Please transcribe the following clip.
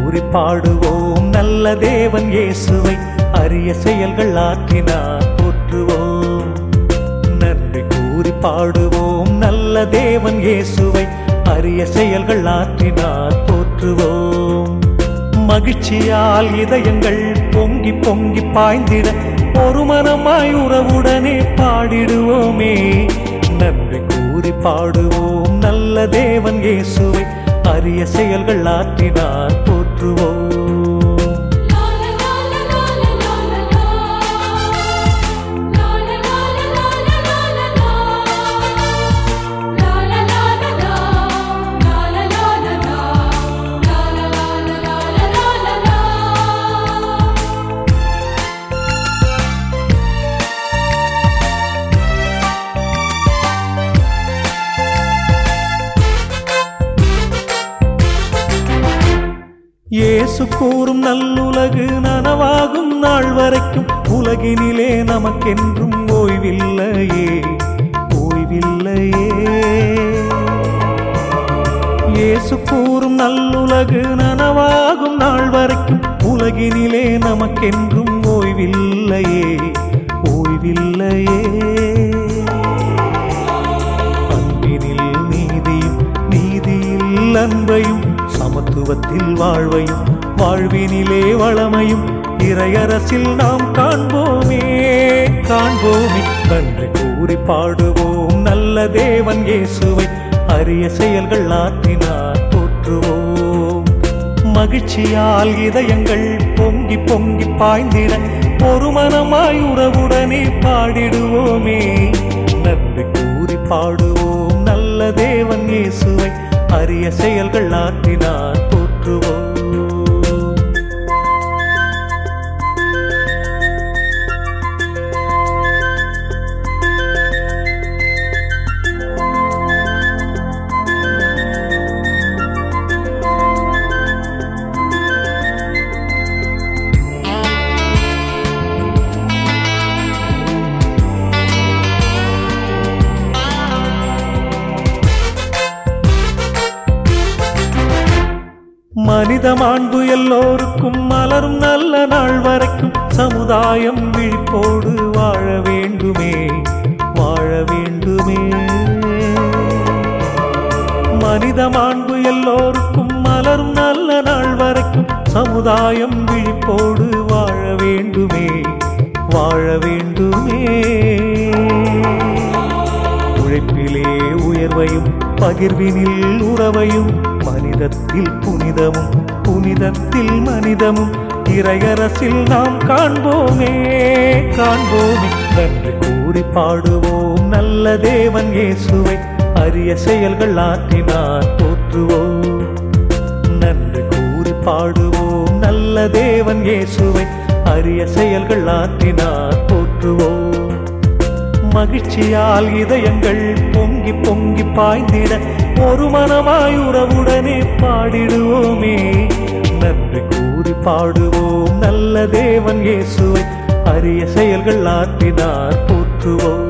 கூறி பாடுவோம் நல்ல தேவன் இயேசுவை அரிய செயல்கள் ஆற்றினார் போற்றுவோம் நன்றி கூறி பாடுவோம் நல்ல தேவன் இயேசுவை அரிய செயல்கள் ஆற்றினார் போற்றுவோம் மகிழ்ச்சியால் இதயங்கள் பொங்கி பொங்கி பாய்ந்திட ஒரு மனமாய் உறவுடனே பாடிடுவோமே நன்றி கூறி பாடுவோம் நல்ல தேவன் இயேசுவை அரிய செயல்கள் ஆற்றினார் போற்றுவோம் இயேசு கூறும் நல்லுலகு நனவாகும் நாள் வரைக்கும் உலகினிலே நமக்கென்றும் ஓய்வில்லையே ஓய்வில்லையே இயேசு கூறும் நல்லுலகு நனவாகும் நாள் வரைக்கும் உலகினிலே நமக்கென்றும் ஓய்வில்லையே ஓய்வில்லையே அன்பினில் நீதியும் நீதியில் அன்பையும் சமத்துவத்தில் வாழ்வையும் வாழ்வினிலே வளமையும் இறையரசில் நாம் காண்போமே காண்போமே நன்றி கூறி பாடுவோம் நல்ல தேவன் இயேசுவை அரிய செயல்கள் ஆற்றினார் போற்றுவோம் மகிழ்ச்சியால் இதயங்கள் பொங்கி பொங்கி பாய்ந்திட ஒரு மனமாய் உறவுடனே பாடிடுவோமே நன்றி கூறி பாடுவோம் நல்ல தேவன் இயேசுவை அரிய செயல்கள் ஆற்றினார் போற்றுவோம் மனித மாண்பு எல்லோருக்கும் மலரும் நல்ல நாள் வரைக்கும் சமுதாயம் விழிப்போடு வாழ வேண்டுமே வாழ வேண்டுமே மனித மாண்பு எல்லோருக்கும் மலரும் நல்ல நாள் வரைக்கும் சமுதாயம் விழிப்போடு வாழ வேண்டுமே வாழ வேண்டுமே உழைப்பிலே உயர்வையும் பகிர்வினில் உறவையும் மனிதத்தில் புனிதமும் புனிதத்தில் மனிதமும் இறையரசில் நாம் காண்போமே காண்போமே நன்றி கூறி பாடுவோம் நல்ல தேவன் இயேசுவை அரிய செயல்கள் ஆற்றினார் போற்றுவோம் நன்றி கூறி பாடுவோம் நல்ல தேவன் இயேசுவை அரிய செயல்கள் ஆற்றினார் போற்றுவோம் மகிழ்ச்சியால் இதயங்கள் பொங்கி பொங்கி பாய்ந்திட ஒரு மனமாய் உறவுடனே பாடிடுவோமே நன்றி கூறி பாடுவோம் நல்ல தேவன் இயேசுவை அரிய செயல்கள் ஆற்றினார் போற்றுவோம்